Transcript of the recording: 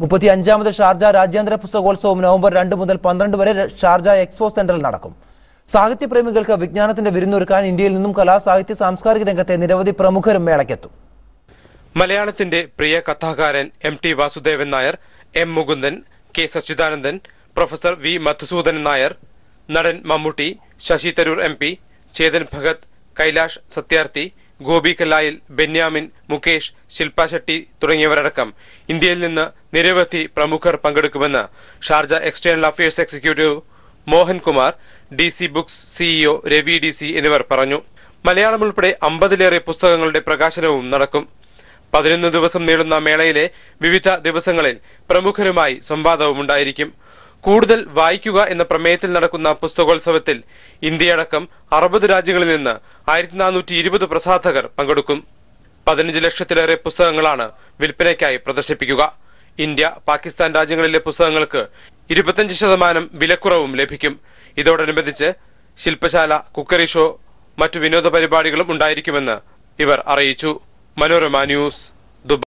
മുപ്പത്തി അഞ്ചാമത് ഷാർജ രാജ്യാന്തര പുസ്തകോത്സവം നവംബർ രണ്ട് മുതൽ പന്ത്രണ്ട് വരെ ഷാർജ എക്സ്പോ സെന്ററിൽ നടക്കും സാഹിത്യപ്രേമികൾക്ക് വിജ്ഞാനത്തിന്റെ വിരുന്നൊരുക്കാൻ ഇന്ത്യയിൽ നിന്നും കലാ സാഹിത്യ സാംസ്കാരിക രംഗത്തെ നിരവധി പ്രമുഖരും മേളയ്ക്കെത്തും മലയാളത്തിന്റെ പ്രിയ കഥാകാരൻ എം ടി വാസുദേവൻ നായർ എം മുകുന്ദൻ കെ സച്ചിദാനന്ദൻ പ്രൊഫസർ വി മധുസൂദനൻ നായർ നടൻ മമ്മൂട്ടി ശശി തരൂർ എം പി ചേതൻ ഭഗത് കൈലാഷ് സത്യാർത്ഥി ഗോപി കല്ലായിൽ ബെന്യാമിൻ മുകേഷ് ശില്പ ഷെട്ടി തുടങ്ങിയവരടക്കം ഇന്ത്യയിൽ നിന്ന് നിരവധി പ്രമുഖർ പങ്കെടുക്കുമെന്ന് Sharjah external affairs executive Mohan Kumar D C books CEO Ravi D C എന്നിവർ പറഞ്ഞു മലയാളം ഉൾപ്പെടെ അമ്പതിലേറെ പുസ്തകങ്ങളുടെ പ്രകാശനവും നടക്കും പതിനൊന്ന് ദിവസം നീളുന്ന മേളയിലെ വിവിധ ദിവസങ്ങളിൽ പ്രമുഖരുമായി സംവാദവും ഉണ്ടായിരിക്കും കൂടുതൽ വായിക്കുക എന്ന പ്രമേയത്തിൽ നടക്കുന്ന പുസ്തകോത്സവത്തിൽ ഇന്ത്യയടക്കം അറുപത് രാജ്യങ്ങളിൽ നിന്ന് ആയിരത്തി നാനൂറ്റി ഇരുപത് പ്രസാധകർ പങ്കെടുക്കും പതിനഞ്ച് ലക്ഷത്തിലേറെ പുസ്തകങ്ങളാണ് വിൽപ്പനയ്ക്കായി പ്രദർശിപ്പിക്കുക ഇന്ത്യ പാകിസ്ഥാൻ രാജ്യങ്ങളിലെ പുസ്തകങ്ങൾക്ക് ഇരുപത്തഞ്ച് ശതമാനം വിലക്കുറവും ലഭിക്കും ഇതോടനുബന്ധിച്ച് ശില്പശാല കുക്കറി ഷോ മറ്റു വിനോദ പരിപാടികളും ഉണ്ടായിരിക്കുമെന്ന് ഇവർ അറിയിച്ചു മനോരമ ന്യൂസ് ദുബായ്